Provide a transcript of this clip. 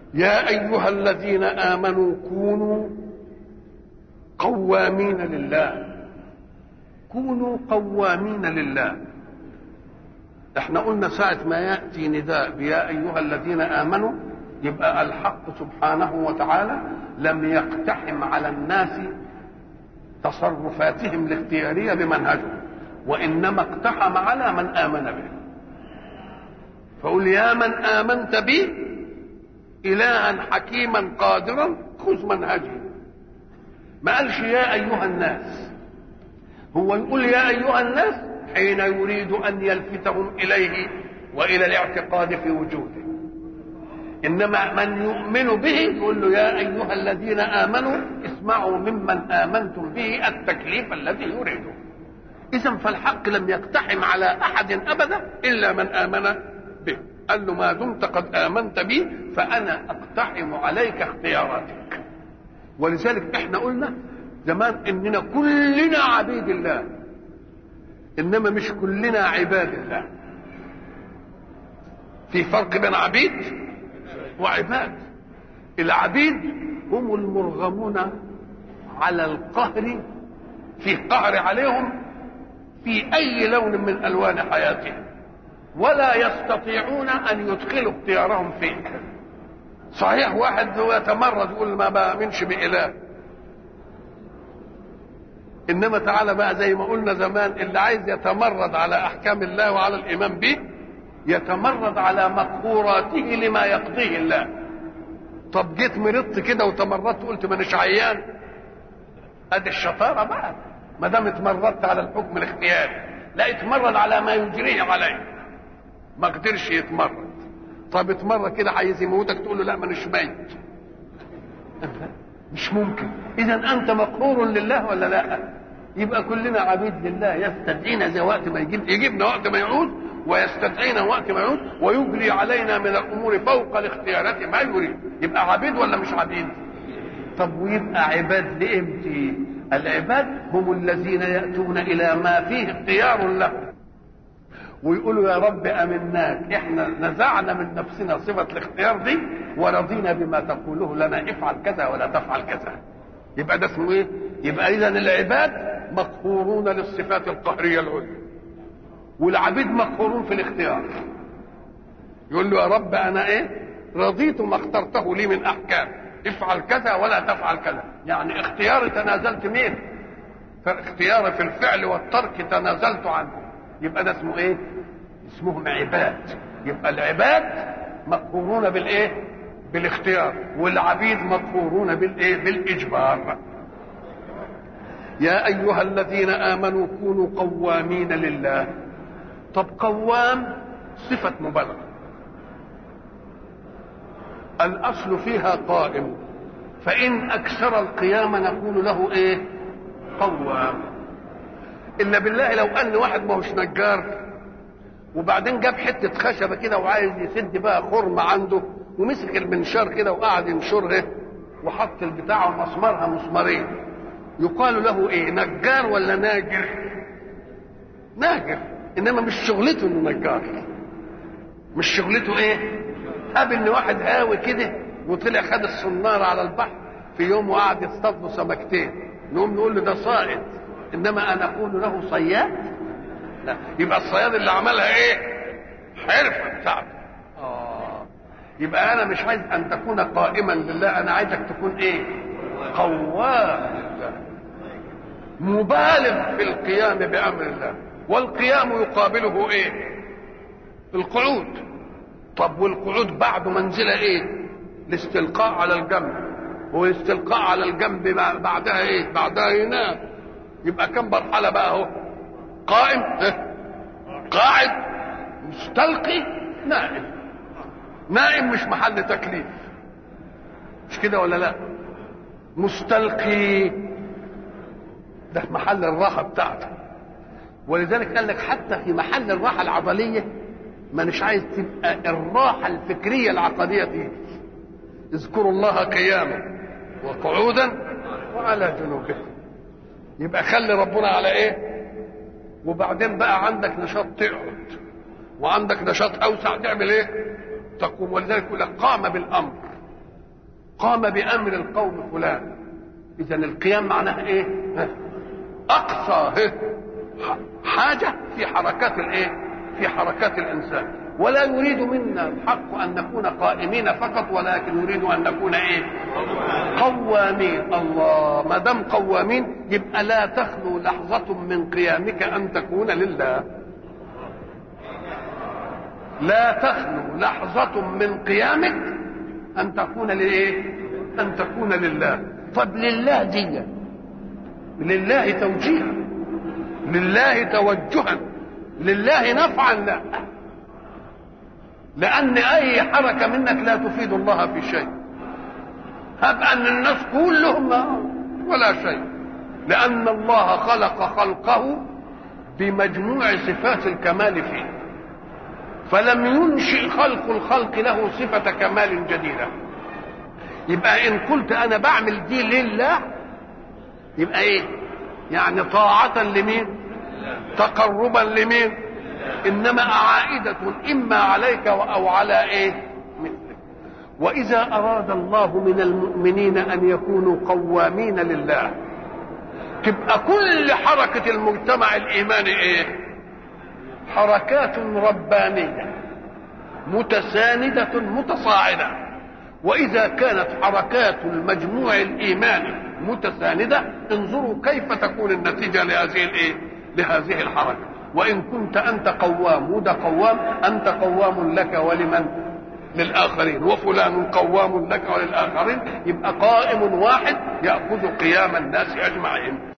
يا ايها الذين امنوا كونوا قوامين لله كونوا قوامين لله احنا قلنا ساعة ما يأتي نداء يا أيها الذين آمنوا يبقى الحق سبحانه وتعالى لم يقتحم على الناس تصرفاتهم الاختيارية بمنهجه وإنما اقتحم على من آمن به فقل يا من آمنت بي إلها حكيما قادرا خذ منهجي ما قالش يا أيها الناس هو يقول يا أيها الناس حين يريد أن يلفتهم إليه وإلى الاعتقاد في وجوده إنما من يؤمن به يقول له يا أيها الذين آمنوا اسمعوا ممن آمنتم به التكليف الذي يريده إذا فالحق لم يقتحم على أحد أبدا إلا من آمن به قال له ما دمت قد آمنت بي فأنا أقتحم عليك اختياراتك ولذلك احنا قلنا زمان اننا كلنا عبيد الله انما مش كلنا عباد الله في فرق بين عبيد وعباد العبيد هم المرغمون على القهر في قهر عليهم في اي لون من الوان حياتهم ولا يستطيعون ان يدخلوا اختيارهم فيه صحيح واحد هو يتمرد يقول ما بامنش باله انما تعالى بقى زي ما قلنا زمان اللي عايز يتمرد على احكام الله وعلى الايمان به يتمرد على مقهوراته لما يقضيه الله طب جيت مرضت كده وتمردت قلت مانيش عيان ادي الشطاره بقى ما دام اتمردت على الحكم الاختياري لا اتمرد على ما يجريه عليه ما قدرش يتمرد طب اتمرد كده عايز يموتك تقول له لا مانيش ميت مش ممكن اذا انت مقهور لله ولا لا يبقى كلنا عبيد لله يستدعينا زي وقت ما يجيب يجيبنا وقت ما يعوز ويستدعينا وقت ما يعوز ويجري علينا من الامور فوق الاختيارات ما يريد يبقى عبيد ولا مش عبيد طب ويبقى عباد لامتى العباد هم الذين ياتون الى ما فيه اختيار له ويقولوا يا رب امناك احنا نزعنا من نفسنا صفه الاختيار دي ورضينا بما تقوله لنا افعل كذا ولا تفعل كذا يبقى ده اسمه ايه يبقى اذا العباد مقهورون للصفات القهريه العليا والعبيد مقهورون في الاختيار يقول له يا رب انا ايه رضيت ما اخترته لي من احكام افعل كذا ولا تفعل كذا يعني اختياري تنازلت مين اختياري في الفعل والترك تنازلت عنه يبقى ده اسمه ايه اسمهم عباد يبقى العباد مقهورون بالايه بالاختيار والعبيد مقهورون بالايه بالاجبار يا ايها الذين امنوا كونوا قوامين لله طب قوام صفه مبالغه الاصل فيها قائم فان اكثر القيام نقول له ايه قوام الا بالله لو ان واحد ما هوش نجار وبعدين جاب حته خشبه كده وعايز يسد بقى خرم عنده ومسك المنشار كده وقعد ينشرها وحط البتاع ومسمرها مسمارين يقال له ايه نجار ولا ناجر ناجر انما مش شغلته انه نجار مش شغلته ايه قابل ان واحد هاوي كده وطلع خد الصناره على البحر في يوم وقعد يصطاد له سمكتين نقوم نقول له ده صائد انما انا اقول له صياد لا يبقى الصياد اللي عملها ايه حرفه بتاعته اه يبقى انا مش عايز ان تكون قائما لله انا عايزك تكون ايه قوام لله مبالغ في القيام بامر الله والقيام يقابله ايه القعود طب والقعود بعد منزله ايه الاستلقاء على الجنب والاستلقاء على الجنب بعدها ايه بعدها ينام يبقى كم مرحله بقى اهو قائم اه؟ قاعد مستلقي نائم نائم مش محل تكليف مش كده ولا لا مستلقي ده في محل الراحه بتاعته ولذلك قال لك حتى في محل الراحه العضليه ما مش عايز تبقى الراحه الفكريه العقديه فيه اذكروا الله قياما وقعودا وعلى جنوبهم يبقى خلي ربنا على ايه وبعدين بقى عندك نشاط تقعد وعندك نشاط اوسع تعمل ايه تقوم ولذلك يقول لك قام بالامر قام بامر القوم فلان اذا القيام معناها ايه اقصى حاجه في حركات الايه في حركات الانسان ولا يريد منا الحق ان نكون قائمين فقط ولكن يريد ان نكون ايه قوامين الله ما دام قوامين يبقى لا تخلو لحظه من قيامك ان تكون لله لا تخلو لحظه من قيامك ان تكون لايه ان تكون لله طب لله دي لله توجيها لله توجها لله نفعا لا لأن أي حركة منك لا تفيد الله في شيء هب أن الناس كلهم ولا شيء لأن الله خلق خلقه بمجموع صفات الكمال فيه فلم ينشئ خلق الخلق له صفة كمال جديدة يبقى إن قلت أنا بعمل دي لله يبقى إيه يعني طاعة لمين تقربا لمين انما عائدة اما عليك او على ايه مثلك واذا اراد الله من المؤمنين ان يكونوا قوامين لله تبقى كل حركة المجتمع الايماني ايه حركات ربانية متساندة متصاعدة واذا كانت حركات المجموع الايماني متساندة انظروا كيف تكون النتيجة لهذه الايه لهذه الحركة وإن كنت أنت قوام وده قوام أنت قوام لك ولمن للآخرين وفلان قوام لك وللآخرين يبقى قائم واحد يأخذ قيام الناس أجمعين